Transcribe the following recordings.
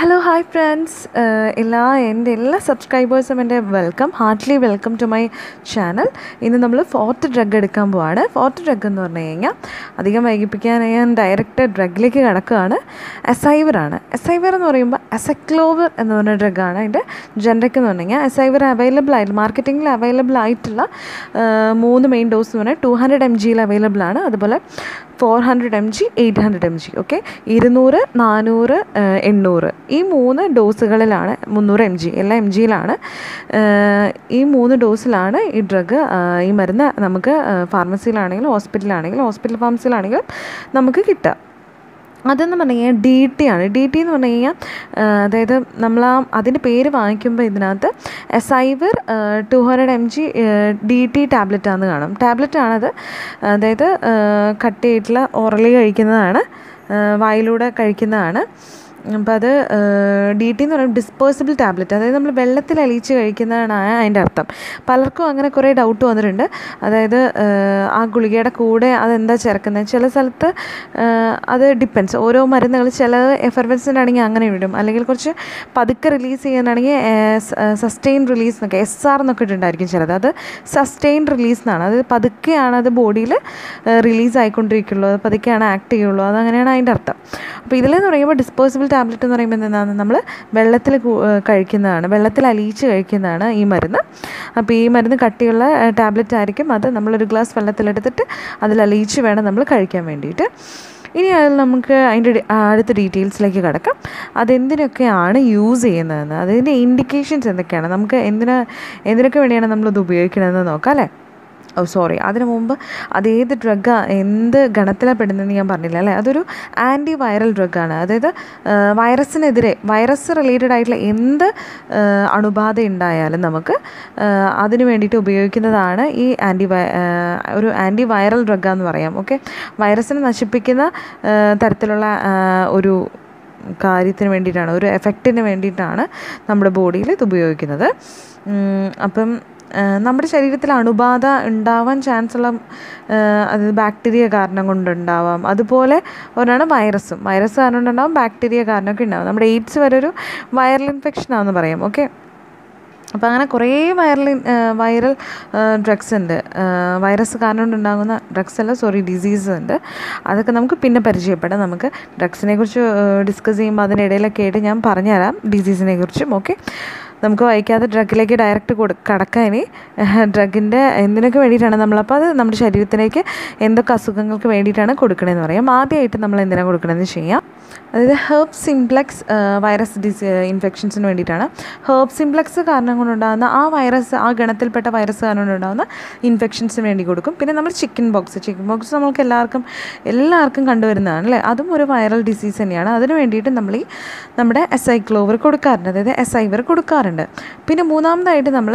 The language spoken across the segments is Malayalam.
ഹലോ ഹായ് ഫ്രണ്ട്സ് എല്ലാ എൻ്റെ എല്ലാ സബ്സ്ക്രൈബേഴ്സും എൻ്റെ welcome heartly welcome to my channel ഇന്ന് നമ്മൾ ഫോർത്ത് ഡ്രഗ് എടുക്കാൻ പോവാണ് ഫോർത്ത് ഡ്രഗ് എന്ന് പറഞ്ഞു കഴിഞ്ഞാൽ അധികം വൈകിപ്പിക്കാൻ ഞാൻ ഡയറക്റ്റ് ഡ്രഗിലേക്ക് കിടക്കുകയാണ് എസൈവറാണ് എസൈവർ എന്ന് പറയുമ്പോൾ എസക്ലോവർ എന്ന് പറഞ്ഞ ഡ്രഗാണ് അതിൻ്റെ ജനറിക് എന്ന് പറഞ്ഞു കഴിഞ്ഞാൽ എസൈവർ അവൈലബിൾ ആയിട്ട് മാർക്കറ്റിങ്ങിൽ അവൈലബിൾ ആയിട്ടുള്ള ആ, മൂന്ന് മെയിൻ ഡോസ് എന്ന് പറഞ്ഞാൽ ടു ഹൺഡ്രഡ് എം ജിയിൽ അവൈലബിൾ ആണ് അതുപോലെ four hundred M G eight hundred M G okay ഇരുന്നൂറ് നാനൂറ് ഏഹ്, എണ്ണൂറ് ഈ മൂന്ന് ഡോസുകളിലാണ് മുന്നൂറ് എം ജി എല്ലാ എം ജിയിലാണ് ഈ മൂന്ന് ഡോസിലാണ് ഈ ഡ്രഗ് ഈ മരുന്ന് നമുക്ക് ഫാർമസിയിലാണെങ്കിലും ഹോസ്പിറ്റലിലാണെങ്കിലും ഹോസ്പിറ്റൽ ഫാർമസിയിലാണെങ്കിലും നമുക്ക് കിട്ടുക അതെന്ന് പറഞ്ഞു കഴിഞ്ഞാൽ ഡി ടി ആണ് ഡി ടി എന്ന് പറഞ്ഞു കഴിഞ്ഞാൽ ആ, അതായത് നമ്മൾ ആ അതിൻ്റെ പേര് വാങ്ങിക്കുമ്പോൾ ഇതിനകത്ത് Acivir two hundred M G D T tablet ആണെന്ന് കാണും ടാബ്ലറ്റ് ആണത് അതായത് കട്ട് ചെയ്തിട്ടുള്ള ഓറലി കഴിക്കുന്നതാണ് ആ, വായിലൂടെ കഴിക്കുന്നതാണ് അപ്പോൾ അത് ഡി ടി എന്ന് പറയുമ്പോൾ ഡിസ്പേഴ്സിബിൾ ടാബ്ലറ്റ് അതായത് നമ്മൾ വെള്ളത്തിൽ അലിയിച്ച് കഴിക്കുന്നതാണ് അതിൻ്റെ അർത്ഥം പലർക്കും അങ്ങനെ കുറേ ഡൗട്ട് വന്നിട്ടുണ്ട് അതായത് ആ, ആ ഗുളികയുടെ കൂടെ അതെന്താ ചേർക്കുന്നത് ചില സ്ഥലത്ത് ആ, അത് ഡിപ്പെൻസ് ഓരോ മരുന്നുകൾ ചില എഫർവൻസിൻ്റെ ആണെങ്കിൽ അങ്ങനെ വിടും അല്ലെങ്കിൽ കുറച്ച് പതുക്കെ റിലീസ് ചെയ്യാനാണെങ്കിൽ സസ്റ്റെയിൻ റിലീസ് എന്നൊക്കെ എസ് ആർ എന്നൊക്കെ ഇട്ടുണ്ടായിരിക്കും ചിലത് അത് സസ്റ്റെയിൻ റിലീസ് എന്നാണ് അത് പതുക്കെയാണ് അത് ബോഡിയിൽ റിലീസ് ആയിക്കൊണ്ടിരിക്കുള്ളൂ അത് പതുക്കെയാണ് ആക്ട് ചെയ്യുള്ളൂ അതങ്ങനെയാണ് അതിൻ്റെ അർത്ഥം അപ്പോൾ ഇതിലെന്ന് പറയുമ്പോൾ ഡിസ്പോസിബിൾ ടാബ്ലറ്റ് എന്ന് പറയുമ്പോൾ എന്താണ് നമ്മൾ വെള്ളത്തിൽ കു- ഏഹ് കഴിക്കുന്നതാണ് വെള്ളത്തിൽ അലിയിച്ച് കഴിക്കുന്നതാണ് ഈ മരുന്ന് അപ്പോൾ ഈ മരുന്ന് കട്ടിയുള്ള ടാബ്ലറ്റ് ആയിരിക്കും അത് നമ്മളൊരു ഗ്ലാസ് വെള്ളത്തിലെടുത്തിട്ട് അതിൽ അലിയിച്ച് വേണം നമ്മൾ കഴിക്കാൻ വേണ്ടിയിട്ട് ഇനി അതിൽ നമുക്ക് അതിൻ്റെ ഡി- ആ, അടുത്ത ഡീറ്റെയിൽസിലേക്ക് കിടക്കാം അതെന്തിനൊക്കെയാണ് യൂസ് ചെയ്യുന്നതെന്ന് അതിൻ്റെ ഇൻഡിക്കേഷൻസ് എന്തൊക്കെയാണ് നമുക്ക് എന്തിനാ എന്തിനൊക്കെ വേണ്ടിയാണ് നമ്മളത് ഉപയോഗിക്കണമെന്ന് നോക്കാം അല്ലേ ഓ സോറി അതിനു മുമ്പ് അതേത് ഡ്രഗ് എന്ത് ഗണത്തിലാണ് പെടുന്നതെന്ന് ഞാൻ പറഞ്ഞില്ല അല്ലേ അതൊരു ആൻറ്റി വൈറൽ ഡ്രഗാണ് അതായത് ആ, വൈറസിനെതിരെ വൈറസ് റിലേറ്റഡ് ആയിട്ടുള്ള എന്ത് ആ, അണുബാധ ഉണ്ടായാലും നമുക്ക് ആ, അതിന് വേണ്ടിയിട്ട് ഉപയോഗിക്കുന്നതാണ് ഈ ആൻറ്റി വൈ ആ, ഒരു ആൻറ്റി വൈറൽ ഡ്രഗാന്ന് പറയാം ഓക്കെ വൈറസിനെ നശിപ്പിക്കുന്ന ആ, തരത്തിലുള്ള ആ, ഒരു കാര്യത്തിന് വേണ്ടിയിട്ടാണ് ഒരു എഫക്റ്റിന് വേണ്ടിയിട്ടാണ് നമ്മുടെ ബോഡിയിൽ ഇത് ഉപയോഗിക്കുന്നത് ഉം, അപ്പം ആ, നമ്മുടെ ശരീരത്തിൽ അണുബാധ ഉണ്ടാവാൻ ചാൻസ് ഉള്ള ആ, അത് ബാക്ടീരിയ കാരണം കൊണ്ടുണ്ടാവാം അതുപോലെ ഒരാണ് വൈറസും വൈറസ് കാരണം കൊണ്ടുണ്ടാവും ബാക്ടീരിയ കാരണമൊക്കെ ഉണ്ടാവും നമ്മുടെ എയ്ഡ്സ് വരെ ഒരു വൈറൽ ഇൻഫെക്ഷൻ ആണെന്ന് പറയാം ഓക്കെ അപ്പോൾ അങ്ങനെ കുറേ വൈറൽ വൈറൽ ഡ്രഗ്സ് ഉണ്ട് വൈറസ് കാരണം കൊണ്ടുണ്ടാകുന്ന ഡ്രഗ്സ് അല്ല സോറി ഡിസീസ് ഉണ്ട് അതൊക്കെ നമുക്ക് പിന്നെ പരിചയപ്പെടാം നമുക്ക് ഡ്രഗ്സിനെ കുറിച്ച് ഡിസ്കസ് ചെയ്യുമ്പോൾ അതിനിടയിലൊക്കെ ആയിട്ട് ഞാൻ പറഞ്ഞുതരാം ഡിസീസിനെ കുറിച്ചും ഓക്കെ നമുക്ക് വായിക്കാതെ ഡ്രഗിലേക്ക് ഡയറക്റ്റ് കൊടു കടക്കാൻ ഇനി ഡ്രഗിൻ്റെ എന്തിനൊക്കെ വേണ്ടിയിട്ടാണ് നമ്മളപ്പോൾ അത് നമ്മുടെ ശരീരത്തിലേക്ക് എന്തൊക്കെ അസുഖങ്ങൾക്ക് വേണ്ടിയിട്ടാണ് കൊടുക്കണമെന്ന് പറയാം ആദ്യമായിട്ട് നമ്മൾ എന്തിനാണ് കൊടുക്കണമെന്ന് ചെയ്യാം അതായത് ഹെർബ് സിംപ്ലെക്സ് വൈറസ് ഡിസ് ഇൻഫെക്ഷൻസിന് വേണ്ടിയിട്ടാണ് ഹെർബ് സിംപ്ലെക്സ് കാരണം കൊണ്ടുണ്ടാകുന്ന ആ വൈറസ് ആ ഗണത്തിൽപ്പെട്ട വൈറസ് കാരണം കൊണ്ടുണ്ടാകുന്ന ഇൻഫെക്ഷൻസിന് വേണ്ടി കൊടുക്കും പിന്നെ നമ്മൾ ചിക്കൻ ബോക്സ് ചിക്കൻ ബോക്സ് നമ്മൾക്ക് എല്ലാവർക്കും എല്ലാവർക്കും കണ്ടുവരുന്നതാണ് അല്ലേ അതും ഒരു വൈറൽ ഡിസീസ് തന്നെയാണ് അതിന് വേണ്ടിയിട്ട് നമ്മൾ ഈ നമ്മുടെ എസൈക്ലോവർ കൊടുക്കാറുണ്ട് അതായത് എസൈവർ കൊടുക്കാറുണ്ട് പിന്നെ മൂന്നാമതായിട്ട് നമ്മൾ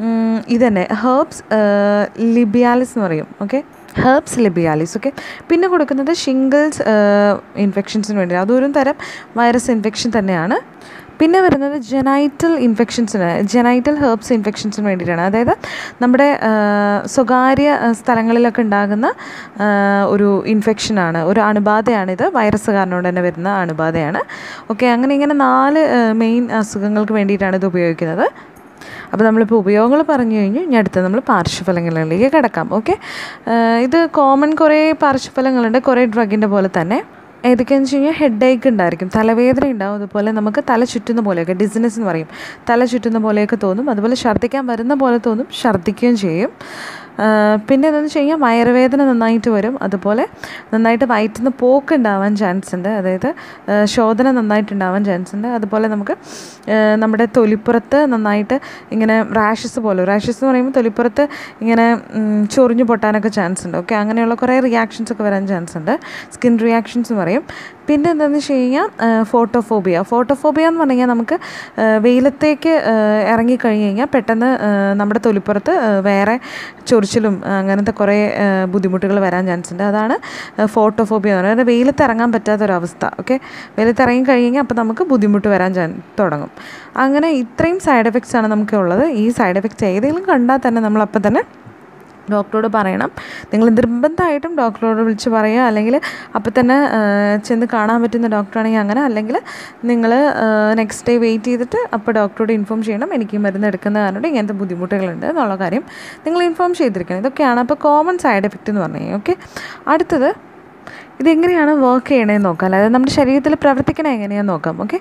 ഇത് തന്നെ ഹെർബ്സ് ലിബിയാലിസ് എന്ന് പറയും ഓക്കെ ഹെർബ്സ് ലിബിയാലിസ് ഓക്കെ പിന്നെ കൊടുക്കുന്നത് ഷിംഗിൾസ് ഇൻഫെക്ഷൻസിന് വേണ്ടി അതൊരു തരം വൈറസ് ഇൻഫെക്ഷൻ തന്നെയാണ് പിന്നെ വരുന്നത് ജെനൈറ്റൽ ഇൻഫെക്ഷൻസിന് ജെനൈറ്റൽ ഹെർബ്സ് ഇൻഫെക്ഷൻസിന് വേണ്ടിയിട്ടാണ് അതായത് നമ്മുടെ ആ, സ്വകാര്യ ആ, സ്ഥലങ്ങളിലൊക്കെ ഉണ്ടാകുന്ന ആ, ഒരു ഇൻഫെക്ഷനാണ് ഒരു അണുബാധയാണിത് വൈറസ് കാരണം കൊണ്ട് തന്നെ വരുന്ന അണുബാധയാണ് ഓക്കെ അങ്ങനെ ഇങ്ങനെ നാല് മെയിൻ അസുഖങ്ങൾക്ക് വേണ്ടിയിട്ടാണ് ഇത് ഉപയോഗിക്കുന്നത് അപ്പോൾ നമ്മളിപ്പോൾ ഉപയോഗങ്ങൾ പറഞ്ഞു കഴിഞ്ഞു ഇനി അടുത്ത നമ്മൾ പാർശ്വഫലങ്ങളിലേക്ക് കിടക്കാം ഓക്കെ ഇത് കോമൺ കുറേ പാർശ്വഫലങ്ങളുണ്ട് കുറേ ഡ്രഗിൻ്റെ പോലെ തന്നെ ഏതൊക്കെയാണെന്ന് വെച്ച് കഴിഞ്ഞാൽ ഹെഡ് ഏക്ക് ഉണ്ടായിരിക്കും തലവേദന ഉണ്ടാവും അതുപോലെ നമുക്ക് തല ചുറ്റുന്ന പോലെയൊക്കെ ഡിസിനസ് എന്ന് പറയും തല ചുറ്റുന്ന പോലെയൊക്കെ തോന്നും അതുപോലെ ഛർദ്ദിക്കാൻ വരുന്ന പോലെ തോന്നും ഛർദ്ദിക്കുകയും ചെയ്യും ആ, പിന്നെ എന്താണെന്ന് വെച്ച് കഴിഞ്ഞാൽ വയറുവേദന നന്നായിട്ട് വരും അതുപോലെ നന്നായിട്ട് വയറ്റിൽ നിന്ന് പോക്ക് ഉണ്ടാവാൻ ചാൻസ് ഉണ്ട് അതായത് ആ, ശോധന നന്നായിട്ട് ഉണ്ടാവാൻ ചാൻസ് ഉണ്ട് അതുപോലെ നമുക്ക് ആ, നമ്മുടെ തൊലിപ്പുറത്ത് നന്നായിട്ട് ഇങ്ങനെ റാഷസ് പോലെ റാഷസ് എന്ന് പറയുമ്പോൾ തൊലിപ്പുറത്ത് ഇങ്ങനെ ഉം, ചൊറിഞ്ഞു പൊട്ടാനൊക്കെ ചാൻസ് ഉണ്ട് ഓക്കെ അങ്ങനെയുള്ള കുറേ റിയാക്ഷൻസ് ഒക്കെ വരാൻ ചാൻസ് ഉണ്ട് സ്കിൻ റിയാക്ഷൻസ് എന്ന് പറയും പിന്നെ എന്താണെന്ന് വെച്ച് കഴിഞ്ഞാൽ ഫോട്ടോഫോബിയ ഫോട്ടോഫോബിയ എന്ന് പറഞ്ഞു കഴിഞ്ഞാൽ നമുക്ക് ആ, വെയിലത്തേക്ക് ആ, ഇറങ്ങിക്കഴിഞ്ഞ് കഴിഞ്ഞാൽ പെട്ടെന്ന് ആ, നമ്മുടെ തൊലിപ്പുറത്ത് ആ, വേറെ ചൊറിച്ചിലും ആ, അങ്ങനത്തെ കുറേ ബുദ്ധിമുട്ടുകൾ വരാൻ ചാൻസ് ഉണ്ട് അതാണ് ഫോട്ടോഫോബിയ എന്ന് പറയുന്നത് വെയിലത്ത് ഇറങ്ങാൻ പറ്റാത്തൊരവസ്ഥ ഓക്കെ വെയിലത്ത് ഇറങ്ങി കഴിഞ്ഞാൽ അപ്പോൾ നമുക്ക് ബുദ്ധിമുട്ട് വരാൻ ചാൻ തുടങ്ങും അങ്ങനെ ഇത്രയും സൈഡ് എഫക്ട്സ് ആണ് നമുക്ക് ഉള്ളത് ഈ സൈഡ് എഫക്ട്സ് ഏതെങ്കിലും കണ്ടാൽ തന്നെ നമ്മളപ്പോൾ തന്നെ ഡോക്ടറോട് പറയണം നിങ്ങൾ നിർബന്ധമായിട്ടും ഡോക്ടറോട് വിളിച്ച് പറയുക അല്ലെങ്കിൽ അപ്പോൾ തന്നെ ആ, ചെന്ന് കാണാൻ പറ്റുന്ന ഡോക്ടറാണെങ്കിൽ അങ്ങനെ അല്ലെങ്കിൽ നിങ്ങൾ നെക്സ്റ്റ് ഡേ വെയിറ്റ് ചെയ്തിട്ട് അപ്പോൾ ഡോക്ടറോട് ഇൻഫോം ചെയ്യണം എനിക്ക് ഈ മരുന്ന് എടുക്കുന്ന കാരണം ഇങ്ങനത്തെ ബുദ്ധിമുട്ടുകളുണ്ട് എന്നുള്ള കാര്യം നിങ്ങൾ ഇൻഫോം ചെയ്തിരിക്കണം ഇതൊക്കെയാണ് അപ്പോൾ കോമൺ സൈഡ് എഫക്റ്റ് എന്ന് പറഞ്ഞു കഴിഞ്ഞാൽ ഓക്കെ അടുത്തത് ഇതെങ്ങനെയാണ് വർക്ക് ചെയ്യണതെന്ന് നോക്കാം അല്ലാതെ നമ്മുടെ ശരീരത്തിൽ പ്രവർത്തിക്കണ എങ്ങനെയാണെന്ന് നോക്കാം ഓക്കെ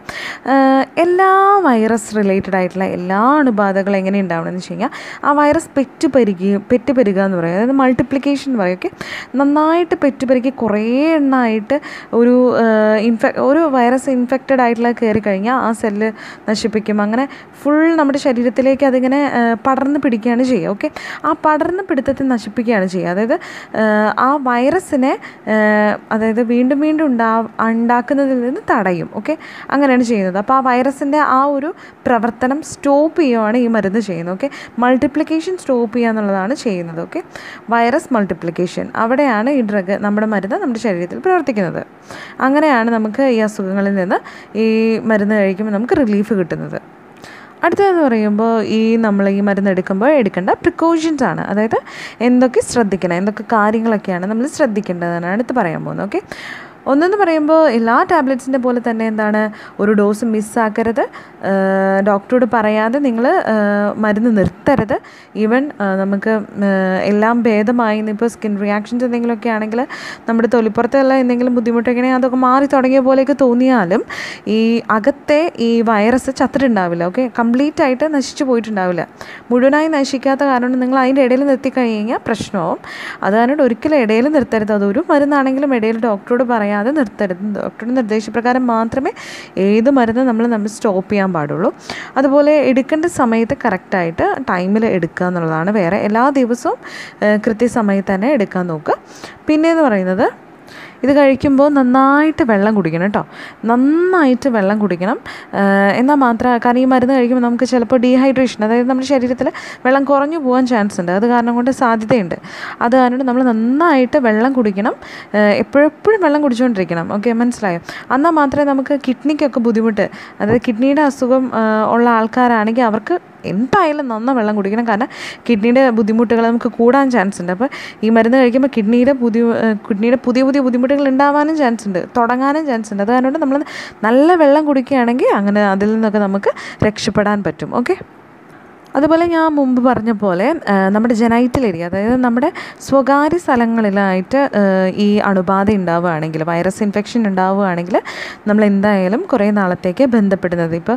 എല്ലാ വൈറസ് റിലേറ്റഡ് ആയിട്ടുള്ള എല്ലാ അണുബാധകളും എങ്ങനെ ഉണ്ടാവണമെന്ന് വെച്ച് കഴിഞ്ഞാൽ ആ വൈറസ് പെറ്റ് പെരുകുകയും പെറ്റ് പെരുകുക എന്ന് പറയും അതായത് മൾട്ടിപ്ലിക്കേഷൻ എന്ന് പറയും ഓക്കെ നന്നായിട്ട് പെറ്റ് പെരുകി കുറേ എണ്ണമായിട്ട് ഒരു ഇൻഫെ ഒരു വൈറസ് ഇൻഫെക്റ്റഡ് ആയിട്ടുള്ള കയറി കഴിഞ്ഞാൽ ആ സെല്ല് നശിപ്പിക്കും അങ്ങനെ ഫുൾ നമ്മുടെ ശരീരത്തിലേക്ക് അതിങ്ങനെ ആ, പടർന്ന് പിടിക്കുകയാണ് ചെയ്യുക ഓക്കെ ആ പടർന്ന് പിടുത്തത്തെ നശിപ്പിക്കുകയാണ് ചെയ്യുക അതായത് ആ, ആ വൈറസിനെ ആ, അതായത് വീണ്ടും വീണ്ടും ഉണ്ടാ ഉണ്ടാക്കുന്നതിൽ നിന്ന് തടയും ഓക്കെ അങ്ങനെയാണ് ചെയ്യുന്നത് അപ്പോൾ ആ വൈറസിൻ്റെ ആ ഒരു പ്രവർത്തനം സ്റ്റോപ്പ് ചെയ്യുകയാണ് ഈ മരുന്ന് ചെയ്യുന്നത് ഓക്കെ മൾട്ടിപ്ലിക്കേഷൻ സ്റ്റോപ്പ് ചെയ്യുക എന്നുള്ളതാണ് ചെയ്യുന്നത് ഓക്കെ വൈറസ് മൾട്ടിപ്ലിക്കേഷൻ അവിടെയാണ് ഈ ഡ്രഗ് നമ്മുടെ മരുന്ന് നമ്മുടെ ശരീരത്തിൽ പ്രവർത്തിക്കുന്നത് അങ്ങനെയാണ് നമുക്ക് ഈ അസുഖങ്ങളിൽ നിന്ന് ഈ മരുന്ന് കഴിക്കുമ്പോൾ നമുക്ക് റിലീഫ് കിട്ടുന്നത് അടുത്തതെന്ന് പറയുമ്പോൾ ഈ നമ്മൾ ഈ മരുന്ന് എടുക്കുമ്പോൾ എടുക്കേണ്ട പ്രിക്കോഷൻസ് ആണ് അതായത് എന്തൊക്കെ ശ്രദ്ധിക്കണം എന്തൊക്കെ കാര്യങ്ങളൊക്കെയാണ് നമ്മൾ ശ്രദ്ധിക്കേണ്ടതെന്നാണ് അടുത്ത് പറയാൻ പോകുന്നത് ഓക്കെ ഒന്നെന്ന് പറയുമ്പോൾ എല്ലാ ടാബ്ലറ്റ്സിൻ്റെ പോലെ തന്നെ എന്താണ് ഒരു ഡോസ് മിസ്സാക്കരുത് ഡോക്ടറോട് പറയാതെ നിങ്ങൾ മരുന്ന് നിർത്തരുത് ഈവൻ നമുക്ക് ഏഹ്, എല്ലാം ഭേദമായി ഇപ്പോൾ സ്കിൻ റിയാക്ഷൻസ് എന്തെങ്കിലുമൊക്കെ ആണെങ്കിൽ നമ്മുടെ തൊലിപ്പുറത്തുള്ള എന്തെങ്കിലും ബുദ്ധിമുട്ടൊക്കെ ആണെങ്കിൽ അതൊക്കെ മാറി തുടങ്ങിയ പോലെയൊക്കെ തോന്നിയാലും ഈ അകത്തെ ഈ വൈറസ് ചത്തിട്ടുണ്ടാവില്ല ഓക്കെ കംപ്ലീറ്റ് ആയിട്ട് നശിച്ചു പോയിട്ടുണ്ടാവില്ല മുഴുവനായി നശിക്കാത്ത കാരണം നിങ്ങൾ അതിൻ്റെ ഇടയിൽ നിർത്തി കഴിഞ്ഞാൽ പ്രശ്നവും അത് കാരണം ഒരിക്കലും ഇടയിൽ നിർത്തരുത് അതൊരു മരുന്നാണെങ്കിലും ഇടയിൽ ഡോക്ടറോട് പറയാതെ നിർത്തരുത് ഡോക്ടറുടെ നിർദ്ദേശപ്രകാരം മാത്രമേ ഏത് മരുന്ന് നമ്മൾ നമ്മൾ സ്റ്റോപ്പ് ചെയ്യാൻ പാടുള്ളൂ അതുപോലെ എടുക്കേണ്ട സമയത്ത് കറക്റ്റായിട്ട് ടൈമിൽ എടുക്കുക എന്നുള്ളതാണ് വേറെ എല്ലാ ദിവസവും ഏഹ്, കൃത്യസമയത്ത് തന്നെ എടുക്കാൻ നോക്കുക പിന്നെയെന്ന് പറയുന്നത് ഇത് കഴിക്കുമ്പോൾ നന്നായിട്ട് വെള്ളം കുടിക്കണം കേട്ടോ നന്നായിട്ട് വെള്ളം കുടിക്കണം ഏഹ് എന്നാൽ മാത്രം കാരണം ഈ മരുന്ന് കഴിക്കുമ്പോൾ നമുക്ക് ചിലപ്പോൾ ഡീഹൈഡ്രേഷൻ അതായത് നമ്മുടെ ശരീരത്തിൽ വെള്ളം കുറഞ്ഞു പോകാൻ ചാൻസ് ഉണ്ട് അത് കാരണം കൊണ്ട് സാധ്യതയുണ്ട് അത് കാരണം നമ്മൾ നന്നായിട്ട് വെള്ളം കുടിക്കണം ഏഹ് എപ്പോഴെപ്പോഴും വെള്ളം കുടിച്ചുകൊണ്ടിരിക്കണം ഓക്കെ മനസ്സിലായോ എന്നാൽ മാത്രമേ നമുക്ക് കിഡ്നിക്കൊക്കെ ബുദ്ധിമുട്ട് അതായത് കിഡ്നിയുടെ അസുഖം ഏഹ് ഉള്ള ആൾക്കാരാണെങ്കിൽ അവർക്ക് എന്തായാലും നന്ന വെള്ളം കുടിക്കണം കാരണം കിഡ്നിയുടെ ബുദ്ധിമുട്ടുകൾ നമുക്ക് കൂടാൻ ചാൻസ് ഉണ്ട് അപ്പോൾ ഈ മരുന്ന് കഴിക്കുമ്പോൾ കിഡ്നിയുടെ പുതിയ കിഡ്നിയുടെ പുതിയ പുതിയ ബുദ്ധിമുട്ടുകൾ ഉണ്ടാവാനും ചാൻസ് ഉണ്ട് തുടങ്ങാനും ചാൻസ് ഉണ്ട് അത് കാരണം നമ്മൾ നല്ല വെള്ളം കുടിക്കുകയാണെങ്കിൽ അങ്ങനെ അതിൽ നിന്നൊക്കെ നമുക്ക് രക്ഷപ്പെടാൻ പറ്റും ഓക്കെ അതുപോലെ ഞാൻ മുമ്പ് പറഞ്ഞ പോലെ ആ, നമ്മുടെ ജനൈറ്റൽ ഏരിയ അതായത് നമ്മുടെ സ്വകാര്യ സ്ഥലങ്ങളിലായിട്ട് ആ, ഈ അണുബാധ ഉണ്ടാവുകയാണെങ്കിൽ വൈറസ് ഇൻഫെക്ഷൻ ഉണ്ടാവുകയാണെങ്കിൽ നമ്മൾ എന്തായാലും കുറേ നാളത്തേക്ക് ബന്ധപ്പെടുന്നത് ഇപ്പോൾ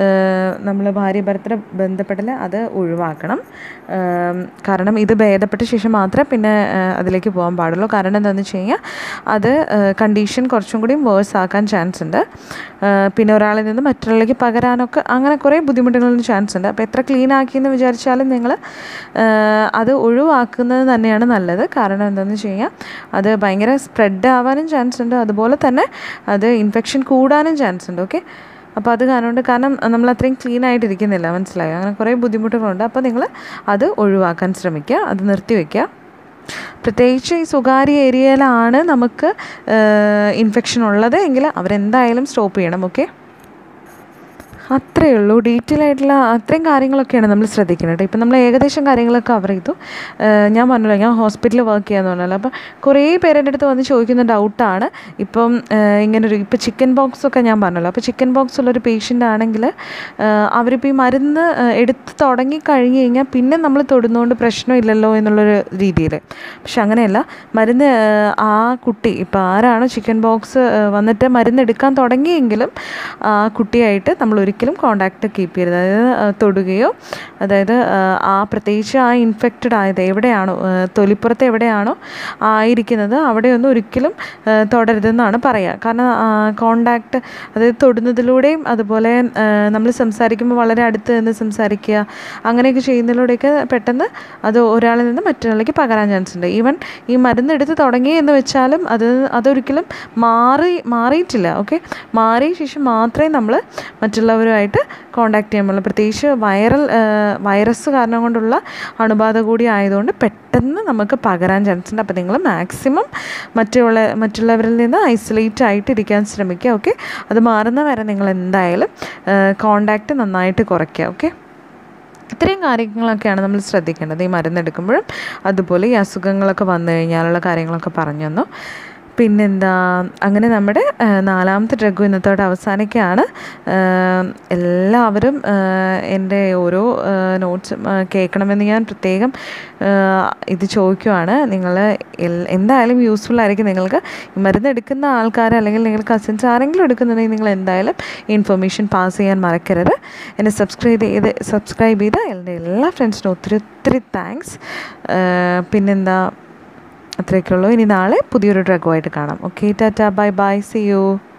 നമ്മൾ ഭാര്യ ഭർത്തൃ ബന്ധപ്പെടൽ അത് ഒഴിവാക്കണം ആ, കാരണം ഇത് ഭേദപ്പെട്ട ശേഷം മാത്രമേ പിന്നെ ആ, അതിലേക്ക് പോകാൻ പാടുള്ളൂ കാരണം എന്താണെന്ന് വെച്ച് കഴിഞ്ഞാൽ അത് കണ്ടീഷൻ കുറച്ചും കൂടി വേഴ്സ് ആക്കാൻ ചാൻസ് ഉണ്ട് ആ, പിന്നെ ഒരാളിൽ നിന്ന് മറ്റൊരാളിലേക്ക് പകരാനൊക്കെ അങ്ങനെ കുറേ ബുദ്ധിമുട്ടുകളിന് ചാൻസ് ഉണ്ട് അപ്പോൾ എത്ര ക്ലീൻ ആക്കിയെന്ന് വിചാരിച്ചാലും നിങ്ങൾ അത് ഒഴിവാക്കുന്നത് തന്നെയാണ് നല്ലത് കാരണം എന്താണെന്ന് വെച്ച് കഴിഞ്ഞാൽ അത് ഭയങ്കര സ്പ്രെഡ് ആവാനും ചാൻസ് ഉണ്ട് അതുപോലെ തന്നെ അത് ഇൻഫെക്ഷൻ കൂടാനും ചാൻസ് ഉണ്ട് ഓക്കെ അപ്പോൾ അത് കാരണം കൊണ്ട് കാരണം നമ്മൾ അത്രയും ക്ലീൻ ആയിട്ട് ഇരിക്കുന്നില്ല മനസ്സിലായോ അങ്ങനെ കുറേ ബുദ്ധിമുട്ടുകളുണ്ട് അപ്പോൾ നിങ്ങൾ അത് ഒഴിവാക്കാൻ ശ്രമിക്കുക അത് നിർത്തിവെക്കുക പ്രത്യേകിച്ച് ഈ സ്വകാര്യ ഏരിയയിലാണ് നമുക്ക് ഇൻഫെക്ഷൻ ഉള്ളത് എങ്കിൽ അവരെന്തായാലും സ്റ്റോപ്പ് ചെയ്യണം ഓക്കെ അത്രയേ ഉള്ളൂ ഡീറ്റെയിൽ ആയിട്ടുള്ള അത്രയും കാര്യങ്ങളൊക്കെയാണ് നമ്മൾ ശ്രദ്ധിക്കുന്നത് ഇപ്പം നമ്മൾ ഏകദേശം കാര്യങ്ങളൊക്കെ കവർ ചെയ്തു ഏഹ് ഞാൻ പറഞ്ഞല്ലോ ഞാൻ ഹോസ്പിറ്റലിൽ വർക്ക് ചെയ്യാന്ന് പറഞ്ഞല്ലോ അപ്പം കുറേ പേരെൻ്റെ അടുത്ത് വന്ന് ചോദിക്കുന്ന ഡൗട്ടാണ് ഇപ്പം ഏഹ് ഇങ്ങനൊരു ഇപ്പം ചിക്കൻ ബോക്സ് ഒക്കെ ഞാൻ പറഞ്ഞല്ലോ അപ്പോൾ ചിക്കൻ ബോക്സ് ഉള്ളൊരു പേഷ്യൻ്റ് ആണെങ്കിൽ അവരിപ്പോൾ ഈ മരുന്ന് ഏഹ് എടുത്ത് തുടങ്ങി കഴിഞ്ഞ് കഴിഞ്ഞാൽ പിന്നെ നമ്മൾ തൊടുന്നതുകൊണ്ട് പ്രശ്നമില്ലല്ലോ എന്നുള്ളൊരു രീതിയിൽ പക്ഷെ അങ്ങനെയല്ല മരുന്ന് ഏഹ് ആ കുട്ടി ഇപ്പോൾ ആരാണോ ചിക്കൻ ബോക്സ് വന്നിട്ട് മരുന്ന് എടുക്കാൻ തുടങ്ങിയെങ്കിലും ആ കുട്ടിയായിട്ട് നമ്മൾ ഒരിക്കലും കോണ്ടാക്റ്റ് കീപ്പ് ചെയ്യരുത് അതായത് ആ, തൊടുകയോ അതായത് ആ, ആ പ്രത്യേകിച്ച് ആ ഇൻഫെക്റ്റഡ് ആയത് എവിടെയാണോ ആ, തൊലിപ്പുറത്ത് എവിടെയാണോ ആയിരിക്കുന്നത് അവിടെയൊന്നും ഒരിക്കലും ആ, തൊടരുതെന്നാണ് പറയുക കാരണം കോണ്ടാക്റ്റ് അതായത് തൊടുന്നതിലൂടെയും അതുപോലെ നമ്മൾ സംസാരിക്കുമ്പോൾ വളരെ അടുത്ത് നിന്ന് സംസാരിക്കുക അങ്ങനെയൊക്കെ ചെയ്യുന്നതിലൂടെയൊക്കെ പെട്ടെന്ന് അത് ഒരാളിൽ നിന്ന് മറ്റൊരാളിലേക്ക് പകരാൻ ചാൻസ് ഉണ്ട് ഈവൻ ഈ മരുന്ന് എടുത്ത് തുടങ്ങി എന്ന് വെച്ചാലും അത് അതൊരിക്കലും മാറി മാറിയിട്ടില്ല ഓക്കെ മാറിയ ശേഷം മാത്രമേ നമ്മൾ മറ്റുള്ളവരുമായിട്ട് കോണ്ടാക്ട് ചെയ്യാൻ പാടുള്ളൂ പ്രത്യേകിച്ച് വൈറൽ വൈറസ് കാരണം കൊണ്ടുള്ള അണുബാധ കൂടി ആയതുകൊണ്ട് പെട്ടെന്ന് നമുക്ക് പകരാൻ ചാൻസ് ഉണ്ട് അപ്പോൾ നിങ്ങൾ മാക്സിമം മറ്റുള്ള മറ്റുള്ളവരിൽ നിന്ന് ഐസൊലേറ്റ് ആയിട്ട് ഇരിക്കാൻ ശ്രമിക്കുക ഓക്കെ അത് മാറുന്ന വരെ നിങ്ങൾ എന്തായാലും കോണ്ടാക്റ്റ് നന്നായിട്ട് കുറയ്ക്കുക ഓക്കെ ഇത്രയും കാര്യങ്ങളൊക്കെയാണ് നമ്മൾ ശ്രദ്ധിക്കേണ്ടത് ഈ മരുന്നെടുക്കുമ്പോഴും അതുപോലെ ഈ അസുഖങ്ങളൊക്കെ വന്നു കഴിഞ്ഞാലുള്ള കാര്യങ്ങളൊക്കെ പറഞ്ഞു തന്നു പിന്നെന്താ അങ്ങനെ നമ്മുടെ ആ, നാലാമത്തെ ഡ്രഗും ഇന്നത്തോടെ അവസാനിക്കുകയാണ് ആ, എല്ലാവരും ആ, എൻ്റെ ഓരോ നോട്ട്സ് കേൾക്കണമെന്ന് ഞാൻ പ്രത്യേകം ആ, ഇത് ചോദിക്കുവാണ് നിങ്ങൾ എൽ- എന്തായാലും യൂസ്ഫുൾ ആയിരിക്കും നിങ്ങൾക്ക് ഈ മരുന്ന് എടുക്കുന്ന ആൾക്കാർ അല്ലെങ്കിൽ നിങ്ങൾ കസിൻസ് ആരെങ്കിലും എടുക്കുന്നുണ്ടെങ്കിൽ നിങ്ങൾ എന്തായാലും ഇൻഫർമേഷൻ പാസ് ചെയ്യാൻ മറക്കരുത് എന്നെ സബ്സ്ക്രൈബ് ചെയ്ത് സബ്സ്ക്രൈബ് ചെയ്ത എൻ്റെ എല്ലാ ഫ്രണ്ട്സിനും ഒത്തിരി ഒത്തിരി താങ്ക്സ് പിന്നെന്താ അത്രയൊക്കെ ഉള്ളൂ ഇനി നാളെ പുതിയൊരു ഡ്രഗുമായിട്ട് കാണാം okay tata bye bye see U